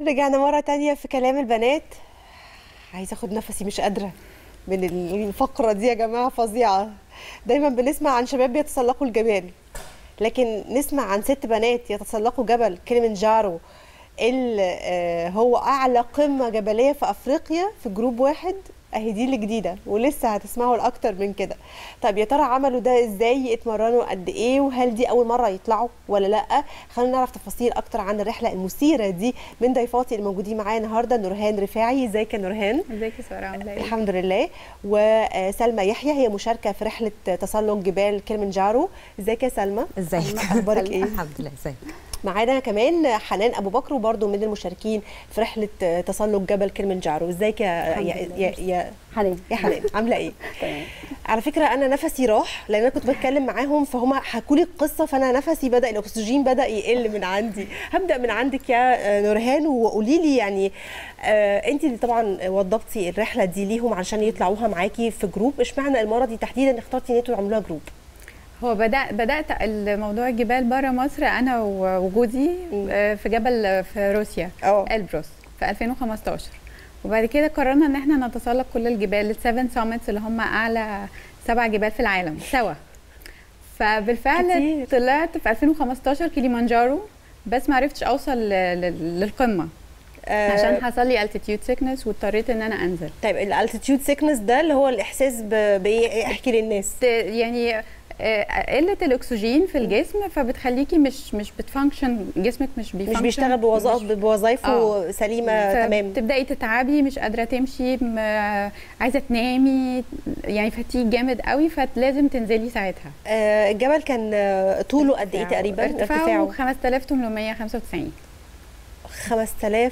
رجعنا مرة تانية في كلام البنات عايزة اخد نفسي مش قادرة من الفقرة دي يا جماعة فظيعة دايما بنسمع عن شباب بيتسلقوا الجبال لكن نسمع عن ست بنات يتسلقوا جبل كليمنجارو اللي آه، هو اعلى قمة جبلية في افريقيا في جروب واحد اهي دي الجديدة ولسه هتسمعوا الاكتر من كده طب يا ترى عملوا ده ازاي اتمرنوا قد ايه وهل دي اول مرة يطلعوا ولا لا خلينا نعرف تفاصيل اكتر عن الرحلة المثيرة دي من ضيفاتي الموجودين معايا النهارده نورهان رفاعي ازيك يا نورهان ازيك يا ساره عامله ايه؟ الحمد لله وسلمى يحيى هي مشاركة في رحلة تسلق جبال كليمنجارو ازيك يا سلمى ازيك اخبارك ايه الحمد لله ازيك معانا كمان حنان ابو بكر وبرده من المشاركين في رحله تسلق جبل كليمنجارو ازيك يا الحمد يا لله. يا, يا حنان يا حنان عامله ايه تمام على فكره انا نفسي راح لان انا كنت بتكلم معاهم فهم حكوا لي القصه فانا نفسي بدا الاكسجين بدا يقل من عندي هبدا من عندك يا نورهان وقولي لي يعني آه انت اللي طبعا وضبتي الرحله دي ليهم عشان يطلعوها معاكي في جروب اشمعنى المره دي تحديدا اخترتي ان انتوا تعملوها جروب هو بدأ بدأت الموضوع الجبال بره مصر أنا وجوزي آه، في جبل في روسيا اه البروس في 2015 وبعد كده قررنا ان احنا نتسلق كل الجبال السفن سامتس اللي هم اعلى سبع جبال في العالم سوا فبالفعل كتير. طلعت في 2015 كيليمانجارو بس ما عرفتش اوصل ل- ل- للقمه آه، عشان حصل لي altitude sickness واضطريت ان انا انزل طيب الالتيتيود سيكنس ده اللي هو الاحساس ب- بايه احكي للناس ت- يعني آه، قله الاكسجين في الجسم فبتخليكي مش مش بتفانكشن جسمك مش مش بيفانكشن بيشتغل بوظائف بوظائفه آه. سليمه تمام تبداي تتعبي مش قادره تمشي م- عايزه تنامي يعني فتيج جامد قوي فلازم تنزلي ساعتها آه، الجبل كان آه، طوله قد ايه تقريبا ارتفاعه 5895 5825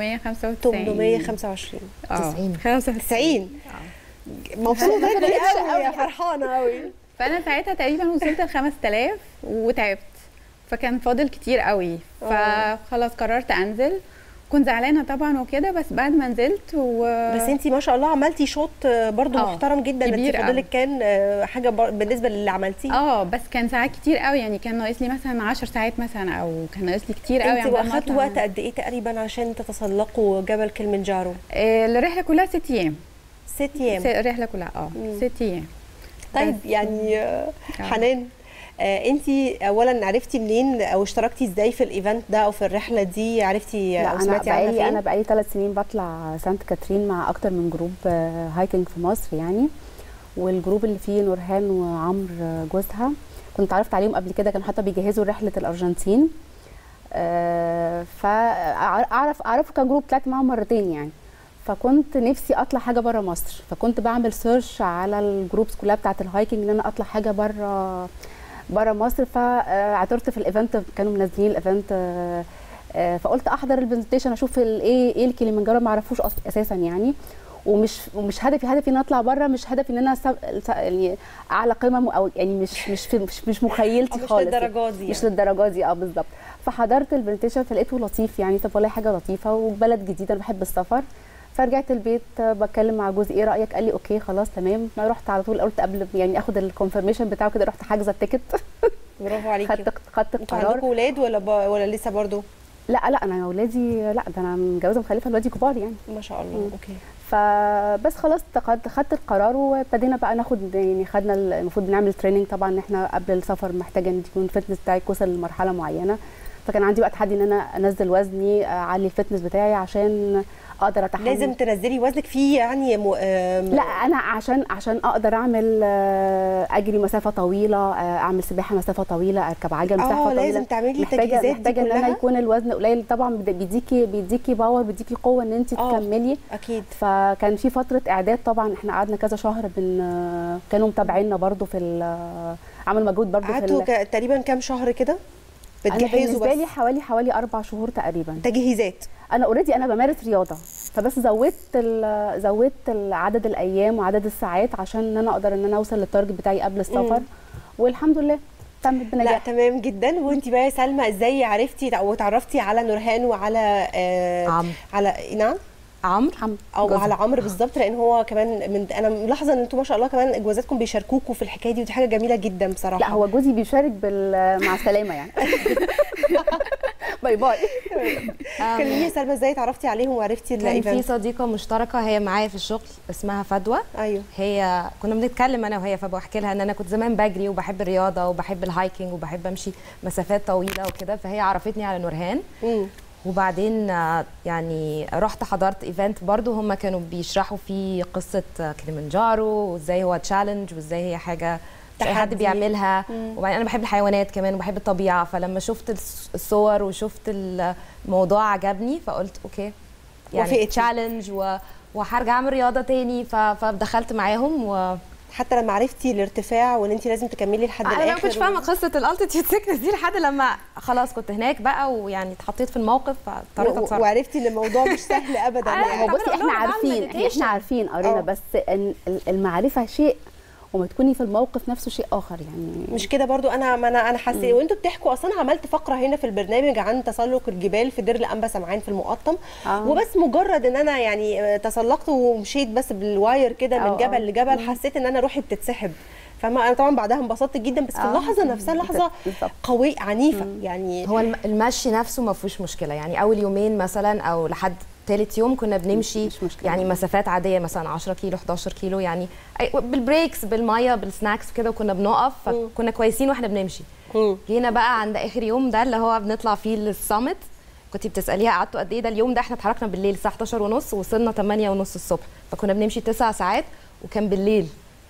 825 اه 90. 95 مبسوطه انت قوي يا فرحانه قوي فانا ساعتها تقريبا وصلت ل 5000 وتعبت فكان فاضل كتير قوي آه. فخلاص قررت انزل كنت زعلانه طبعا وكده بس بعد ما نزلت و بس انت ما شاء الله عملتي شوط آه، برضو آه، محترم جدا انت كبير فاضلك قوي. كان آه، حاجه بر- بالنسبه للي عملتيه اه بس كان ساعات كتير قوي يعني كان ناقص لي مثلا 10 ساعات مثلا او كان ناقص لي كتير قوي انت عقبال ما واخدتوا أطلع. وقت قد ايه تقريبا عشان تتسلقوا جبل كليمنجارو آه، الرحله كلها ست ايام ست ايام س- الرحله كلها اه مم. ست ايام طيب بس. يعني آه، آه. حنان انت اولا عرفتي منين او اشتركتي ازاي في الايفنت ده او في الرحله دي عرفتي لا او انا سمعتي عنها بقالي فين انا بقالي ثلاث سنين بطلع سانت كاترين مع اكتر من جروب آه، هايكنج في مصر يعني والجروب اللي فيه نورهان وعمرو آه، جوزها كنت عرفت عليهم قبل كده كانوا حتى بيجهزوا رحله الارجنتين آه، فاعرف اعرف كان جروب طلعت معاهم مرتين يعني فكنت نفسي اطلع حاجه بره مصر فكنت بعمل سيرش على الجروبس كلها بتاعه الهايكنج ان انا اطلع حاجه بره بره مصر فاعترت في الايفنت كانوا منزلين الايفنت آه، آه، فقلت احضر البرزنتيشن اشوف ال- ايه ايه الكليمنجارو ما اعرفوش أص- اساسا يعني ومش ومش هدفي هدفي ان أنا اطلع بره مش هدفي ان انا سب... س- يعني اعلى قمم او يعني مش مش في مش, مش مخيلتي أو مش خالص للدرجات دي مش يعني. للدرجه دي اه بالظبط فحضرت البرزنتيشن فلقيته لطيف يعني طب والله حاجه لطيفه وبلد جديده انا بحب السفر فرجعت البيت آه، بتكلم مع جوزي ايه رايك قال لي اوكي خلاص تمام ما رحت على طول قلت قبل يعني اخد الكونفرميشن بتاعه كده رحت حاجزه التيكت برافو عليكي خدت خدت انتوا القرار عندكم ولاد ولا ب... ولا لسه برضو لا لا انا اولادي لا ده انا متجوزه مخلفه اولادي كبار يعني ما شاء الله مم. اوكي فبس خلاص خدت خدت القرار وابتدينا بقى ناخد يعني خدنا ال- المفروض نعمل تريننج طبعا ان احنا قبل السفر محتاجه ان يكون الفتنس بتاعك وصل لمرحله معينه فكان عندي بقى تحدي ان انا انزل وزني اعلي الفتنس بتاعي عشان اقدر اتحمل لازم تنزلي وزنك فيه يعني م... آم، لا انا عشان عشان اقدر اعمل آه، اجري مسافه طويله آه، اعمل سباحه مسافه طويله اركب عجل مسافه اه طويله لازم تعملي محتاجه التجهيزات دي محتاجه ان انا كلها يكون الوزن قليل طبعا بد- بيديكي بيديكي باور بيديكي قوه ان انت آه. تكملي اكيد فكان في فتره اعداد طبعا احنا قعدنا كذا شهر بن كانوا متابعيننا برضو في ال- عملوا مجهود برضو في قعدتوا ال- ك... تقريبا كام شهر كده انا بتجهزوا بالنسبه لي بس حوالي حوالي اربع شهور تقريبا تجهيزات انا اوريدي انا بمارس رياضه فبس زودت ال- زودت ال- عدد الايام وعدد الساعات عشان ان انا اقدر ان انا اوصل للتارجت بتاعي قبل السفر مم. والحمد لله تمت لا بنجاح تمام جدا وانت بقى يا سلمى ازاي عرفتي او اتعرفتي على نورهان وعلى آه عمرو على نعم عمرو الحمد او جوزها. على عمرو بالظبط لان هو كمان من انا ملاحظه ان انتم ما شاء الله كمان اجوازاتكم بيشاركوكوا في الحكايه دي ودي حاجه جميله جدا بصراحه لا هو جوزي بيشارك بال مع السلامه يعني باي باي كلميني يا سلمى ازاي اتعرفتي عليهم وعرفتي كان في الايفنت صديقه مشتركه هي معايا في الشغل اسمها فدوى ايوه هي كنا بنتكلم انا وهي فبحكي لها ان انا كنت زمان بجري وبحب الرياضه وبحب الهايكنج وبحب امشي مسافات طويله وكده فهي عرفتني على نورهان مم. وبعدين آه، يعني رحت حضرت ايفنت برضو هم كانوا بيشرحوا فيه قصه آه، كليمنجارو وازاي هو تشالنج وازاي هي حاجه مش اي حد تحدي. بيعملها وبعدين انا بحب الحيوانات كمان وبحب الطبيعه فلما شفت الص- الصور وشفت الموضوع عجبني فقلت اوكي يعني وافقتي. تشالنج و... وهرجع اعمل رياضه تاني ف... فدخلت معاهم و حتى لما عرفتي الارتفاع وان انت لازم تكملي لحد انا الاخر ما كنتش فاهمه قصه الالتيتيود سيكنس دي لحد لما خلاص كنت هناك بقى ويعني اتحطيت في الموقف فاضطريت و- اتصرف وعرفتي ان الموضوع مش سهل ابدا أيوة. يعني هو طب بصي أنا احنا أقول لهم بعمل عارفين meditation. احنا عارفين قرينا آه. بس إن ال- المعرفه شيء وما تكوني في الموقف نفسه شيء اخر يعني مش كده برضو انا ما انا انا حاسه وانتوا بتحكوا اصلا عملت فقره هنا في البرنامج عن تسلق الجبال في دير الانبا سمعان في المقطم آه. وبس مجرد ان انا يعني آه، تسلقت ومشيت بس بالواير كده آه، من جبل آه. لجبل حسيت ان انا روحي بتتسحب فما انا طبعا بعدها انبسطت جدا بس في آه. اللحظه نفسها لحظه بالظبط. قويه عنيفه يعني هو الم- المشي نفسه ما فيهوش مشكله يعني اول يومين مثلا او لحد ثالث يوم كنا بنمشي مش مشكلة. يعني مسافات عاديه مثلا 10 كيلو 11 كيلو يعني أي- بالبريكس بالميه بالسناكس كده وكنا بنقف فكنا كويسين واحنا بنمشي مم. جينا بقى عند اخر يوم ده اللي هو بنطلع فيه للسامت كنت بتساليها قعدتوا قد ايه ده اليوم ده احنا اتحركنا بالليل الساعه 11 ونص وصلنا 8 ونص الصبح فكنا بنمشي 9 ساعات وكان بالليل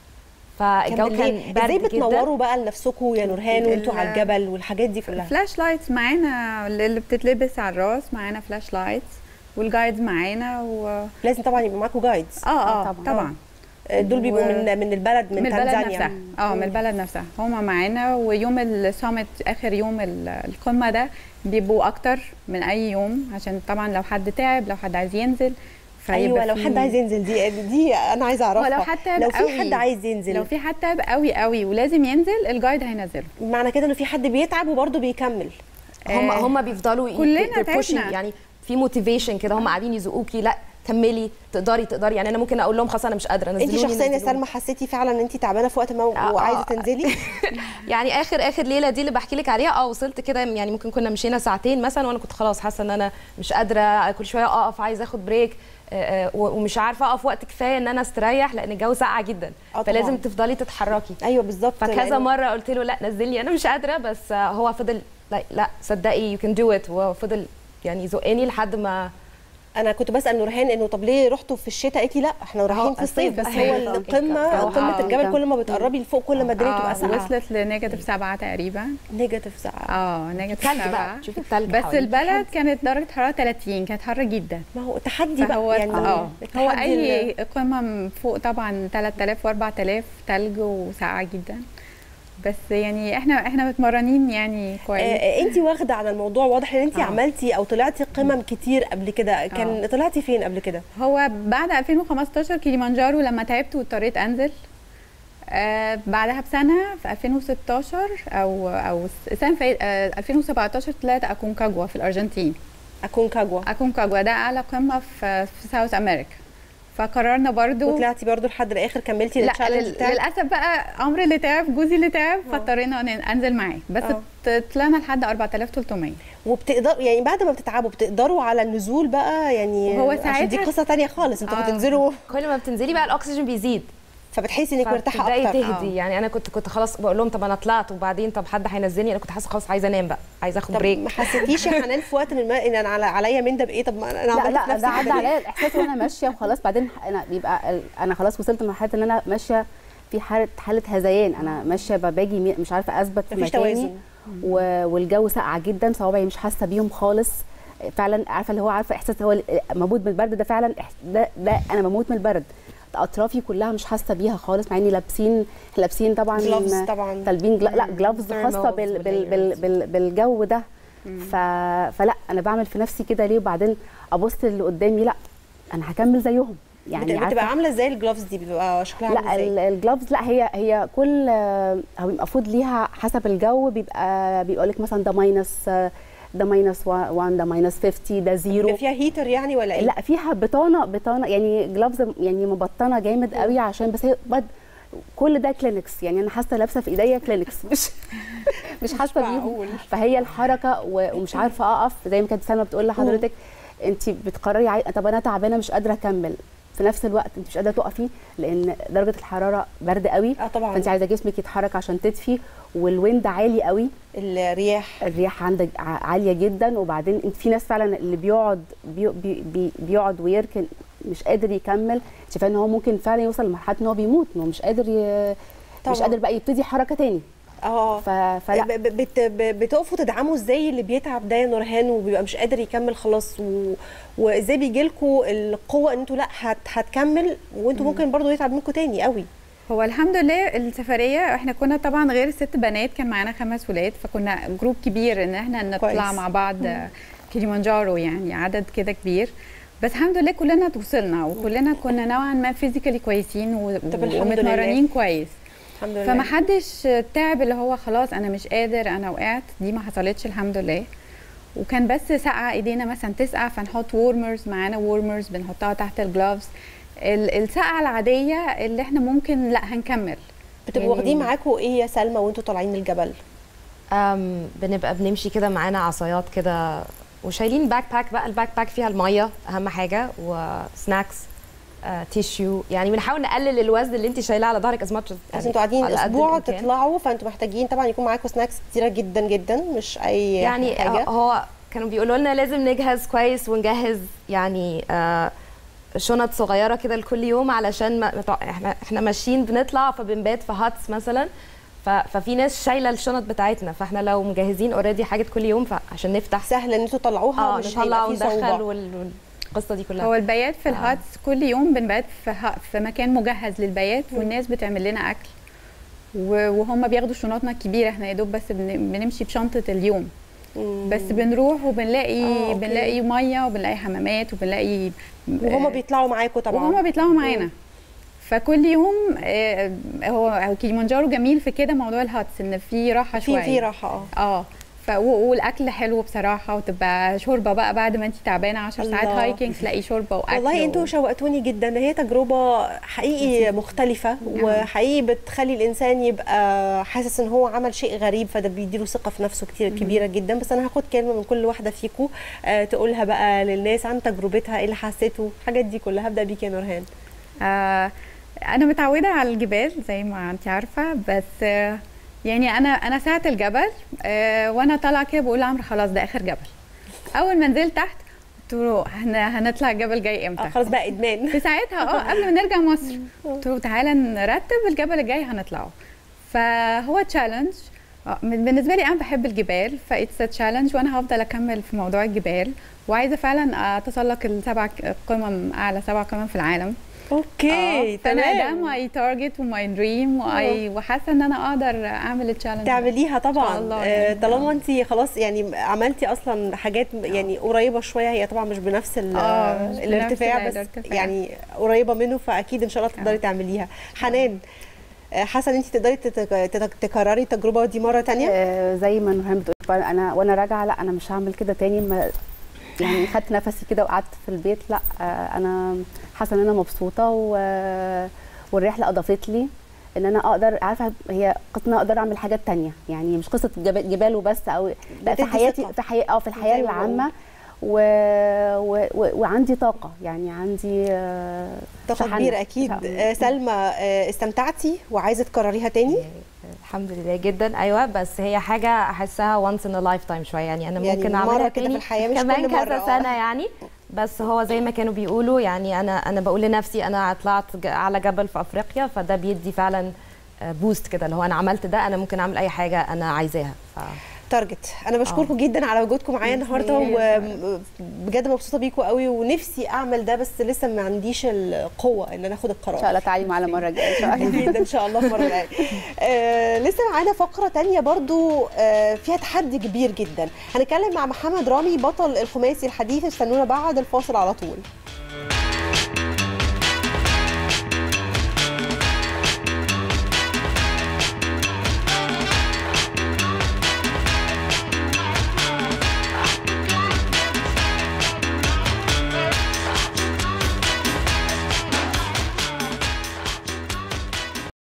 فالجو كان بالليل. برد ازاي جدا بتنوروا بقى لنفسكم يا نورهان وانتوا ال- على الجبل والحاجات دي كلها فلاش لايتس معانا اللي بتتلبس على الراس معانا فلاش لايتس والجايدز معانا و لازم طبعا يبقى معاكم جايدز اه اه طبعاً. طبعا, طبعا. دول بيبقوا و- من من البلد من, من البلد تنزانيا نفسها اه من البلد نفسها هما معانا ويوم السامت اخر يوم ال- القمه ده بيبقوا اكتر من اي يوم عشان طبعا لو حد تعب لو حد عايز ينزل فيبقى ايوه لو في- حد عايز ينزل دي دي انا عايزه اعرفها ولو حد تعب لو في قوي حد عايز ينزل لو في حد تعب قوي قوي ولازم ينزل الجايد هينزله معنى كده انه في حد بيتعب وبرضه بيكمل هم آه، هم بيفضلوا ي- كلنا they're pushing تعبنا. يعني في موتيفيشن كده هم قاعدين يزقوكي لا كملي تقدري تقدري يعني انا ممكن اقول لهم خلاص انا مش قادره انت نزلوني شخصيا يا نزلوني. سلمى حسيتي فعلا ان انت تعبانه في وقت ما آه، وعايزه آه. تنزلي يعني اخر اخر ليله دي اللي بحكي لك عليها اه وصلت كده يعني ممكن كنا مشينا ساعتين مثلا وانا كنت خلاص حاسه ان انا مش قادره كل شويه اقف عايزه اخد بريك آه، آه، و- ومش عارفه اقف وقت كفايه ان انا استريح لان الجو ساقع جدا آه، طبعاً. فلازم تفضلي تتحركي ايوه بالظبط فكذا لأن- مره قلت له لا نزلني انا مش قادره بس آه، هو فضل لا, لا صدقي يو كان دو ات وفضل يعني يزقني لحد ما انا كنت بسال نورهان انه طب ليه رحتوا في الشتاء قالت لي لا احنا رايحين في الصيف بس هو أيوة. القمه آه. قمه الجبل آه. كل ما بتقربي لفوق كل ما الدنيا تبقى آه ساقعه وصلت لنيجاتيف سبعة تقريبا نيجاتيف ساعه اه نيجاتيف تلج بقى سبعة تشوفي التلج بس حواليك. البلد كانت درجة حرارة 30 كانت حر جدا ما هو تحدي فهو بقى يعني اه هو التحدي اي ال- قمم فوق طبعا 3000 و4000 تلج وساقعه جدا بس يعني احنا احنا متمرنين يعني كويس آه انت واخده على الموضوع واضح ان انت آه. عملتي او طلعتي قمم كتير قبل كده كان طلعتي فين قبل كده هو بعد 2015 كيليمانجارو لما تعبت واضطريت انزل آه بعدها بسنه في 2016 او او سنه في آه 2017 طلعت اكونكاجوا في الارجنتين اكونكاجوا اكونكاجوا ده اعلى قمه في في ساوث امريكا فقررنا برضو وطلعتي برضو لحد الاخر كملتي لا التشالنج لل- بتاعك للاسف بقى عمرو اللي تعب جوزي اللي تعب فاضطرينا ن- انزل معاه بس آه. ط- طلعنا لحد 4300 وبتقدروا يعني بعد ما بتتعبوا بتقدروا على النزول بقى يعني وهو عشان دي ساعتها- قصه تانية خالص انتوا آه. بتنزلوا كل ما بتنزلي بقى الاكسجين بيزيد فبتحسي انك مرتاحه فبتبدأي اكتر تهدي آه. يعني انا كنت كنت خلاص بقول لهم طب انا طلعت وبعدين طب حد هينزلني انا كنت حاسه خلاص عايزه انام بقى عايزه اخد طب بريك ما حسيتيش يا حنان في وقت من الماء ان انا على عليا من ده بايه طب ما انا لا عملت في لا نفسي ده عدى كده ليه؟ عليا الاحساس وانا ماشيه وخلاص بعدين انا بيبقى ال- انا خلاص وصلت لمرحله ان انا ماشيه في حاله حاله هذيان انا ماشيه ب- باجي مي- مش عارفه اثبت في مفيش مكاني توازن. و- والجو ساقعه جدا صوابعي مش حاسه بيهم خالص فعلا عارفه اللي هو عارفه احساس هو ال- مبود من البرد ده فعلا إح- ده, ده انا بموت من البرد اطرافي كلها مش حاسه بيها خالص مع اني لابسين لابسين طبعا Gloves طبعا. طالبين جلا لا جلافز Thermals خاصه بال بال بال بال بالجو ده ف... فلا انا بعمل في نفسي كده ليه وبعدين ابص اللي قدامي لا انا هكمل زيهم يعني بت- عارفة- بتبقى عامله ازاي الجلوفز دي بيبقى شكلها عامل لا ازاي الجلافز لا هي هي كل آه، هو المفروض ليها حسب الجو بيبقى بيقول لك مثلا ده ماينس آه، ده ماينس 1 ده ماينس 50 ده زيرو بيبقى فيها هيتر يعني ولا ايه لا فيها بطانه بطانه يعني جلافز يعني مبطنه جامد قوي عشان بس هي بد كل ده كلينكس يعني انا حاسه لابسه في ايديا كلينكس مش مش حاسه بيهم معقول. فهي الحركه و- ومش عارفه اقف زي ما كانت سلمى بتقول لحضرتك انت بتقرري عاي... طب انا تعبانه مش قادره اكمل في نفس الوقت انت مش قادره تقفي لان درجه الحراره برد قوي اه طبعا فانت عايزه جسمك يتحرك عشان تدفي والويند عالي قوي الرياح الرياح عندك ع- عاليه جدا وبعدين انت في ناس فعلا اللي بيقعد بي بي بي بيقعد ويركن مش قادر يكمل شايفاه ان هو ممكن فعلا يوصل لمرحله ان هو بيموت انه مش قادر ي... مش طبعاً. قادر بقى يبتدي حركه تاني اه ف... فلا ب- ب- بت ب- بتقفوا تدعموا ازاي اللي بيتعب ده يا نورهان وبيبقى مش قادر يكمل خلاص و... وازاي بيجي لكم القوه ان انتوا لا هت... هتكمل وانتوا ممكن برضو يتعب منكم تاني قوي هو الحمد لله السفريه احنا كنا طبعا غير الست بنات كان معانا خمس ولاد فكنا جروب كبير ان احنا نطلع كويس. مع بعض كليمانجارو يعني عدد كده كبير بس الحمد لله كلنا وصلنا وكلنا كنا نوعا ما فيزيكالي كويسين و- طب الحمد ومتمرنين كويس الحمد لله فما حدش تعب اللي هو خلاص انا مش قادر انا وقعت دي ما حصلتش الحمد لله وكان بس سقعه ايدينا مثلا تسقع فنحط وورمرز معانا وورمرز بنحطها تحت الجلافز السقعه العاديه اللي احنا ممكن لا هنكمل بتبقوا يعني- واخدين معاكم ايه يا سلمى وانتوا طالعين الجبل أم بنبقى بنمشي كده معانا عصايات كده وشايلين باك باك بقى الباك باك فيها الميه اهم حاجه وسناكس آه، تيشيو يعني بنحاول نقلل الوزن اللي انت شايلاه على ظهرك از ماتش بس انتوا قاعدين اسبوع تطلعوا فانتوا محتاجين طبعا يكون معاكم سناكس كتيره جدا جدا مش اي يعني حاجه هو كانوا بيقولوا لنا لازم نجهز كويس ونجهز يعني آه، شنط صغيره كده لكل يوم علشان ما ما تع- احنا احنا ماشيين بنطلع فبنبات في هاتس مثلا ف- ففي ناس شايله الشنط بتاعتنا فاحنا لو مجهزين اوريدي حاجه كل يوم فعشان نفتح سهل ان انتوا تطلعوها اه مش نطلع هيبقى فيه وندخل صعوبه وال- والقصه دي كلها هو البيات في آه. الهاتس كل يوم بنبات في, ه- في مكان مجهز للبيات والناس بتعمل لنا اكل و- وهم بياخدوا شنطنا الكبيره احنا يا دوب بس بن- بنمشي بشنطه اليوم مم. بس بنروح وبنلاقي آه، أوكي. بنلاقي ميه وبنلاقي حمامات وبنلاقي وهما آه، بيطلعوا معاكم طبعا وهما بيطلعوا معانا فكل يوم آه، هو هو كيليمانجارو جميل في كده موضوع الهاتس ان في راحه في شويه في راحه اه اه ف و- والاكل حلو بصراحه وتبقى شوربه بقى بعد ما انت تعبانه 10 ساعات الله. هايكنج تلاقي شوربه واكل والله و- انتوا شوقتوني جدا هي تجربه حقيقي مختلفه وحقيقي بتخلي الانسان يبقى حاسس ان هو عمل شيء غريب فده بيديله ثقه في نفسه كتير كبيره جدا بس انا هاخد كلمه من كل واحده فيكم آه تقولها بقى للناس عن تجربتها ايه اللي حسيته الحاجات دي كلها هبدا بيك يا نورهان آه انا متعوده على الجبال زي ما انت عارفه بس آه يعني انا انا ساعه الجبل آه وانا طالعه كده بقول لعمرو خلاص ده اخر جبل اول ما نزلت تحت قلت له هن- هنطلع الجبل جاي امتى آه خلاص بقى ادمان في ساعتها اه قبل ما نرجع مصر قلت له تعالى نرتب الجبل الجاي هنطلعه فهو تشالنج بالنسبه لي انا بحب الجبال فايتس تشالنج وانا هفضل اكمل في موضوع الجبال وعايزه فعلا اتسلق السبع قمم اعلى سبع قمم في العالم اوكي آه، فانا ده تمام ماي تارجت وماي دريم وحاسه ان انا اقدر اعمل التشالنج تعمليها طبعا الله آه، يعني. طالما انت خلاص يعني عملتي اصلا حاجات يعني قريبه شويه هي طبعا مش بنفس ال- آه، مش بنفس الارتفاع بس الارتفاع. يعني قريبه منه فاكيد ان شاء الله تقدري تعمليها حنان آه، حاسه ان انت تقدري تت- تت- تكرري التجربه دي مره تانية آه، زي ما نورهان بتقول بقى انا وانا راجعه لا انا مش هعمل كده تاني ما يعني خدت نفسي كده وقعدت في البيت لا آه، انا حاسه ان انا مبسوطه و... والرحله اضافت لي ان انا اقدر عارفه هي قصه ان انا اقدر اعمل حاجات تانية يعني مش قصه جبال, جبال وبس او لا في بتدي حياتي ثقة. في حياتي اه في الحياه زي ما بقول. العامه و... و... و... وعندي طاقه يعني عندي آه، طاقه شحنة. كبيره اكيد شحنة. آه، سلمى آه، استمتعتي وعايزه تكرريها تاني الحمد لله جدا ايوه بس هي حاجه احسها once in a lifetime شويه يعني انا يعني ممكن مرة اعملها كده في تاني الحياة مش كمان كل مرة، كذا آه. سنه يعني بس هو زي ما كانوا بيقولوا يعني انا انا بقول لنفسي انا طلعت ج- على جبل في افريقيا فده بيدي فعلا بوست كده اللي هو انا عملت ده انا ممكن اعمل اي حاجه انا عايزاها ف... تارجت انا بشكركم جدا على وجودكم معايا النهارده وبجد مبسوطه بيكم قوي ونفسي اعمل ده بس لسه ما عنديش القوه ان انا اخد القرار ان شاء الله تعالي معانا مره جايه ان شاء الله اكيد ان شاء الله المره الجايه آه لسه معانا فقره تانية برضو آه فيها تحدي كبير جدا هنتكلم مع محمد رامي بطل الخماسي الحديث استنونا بعد الفاصل على طول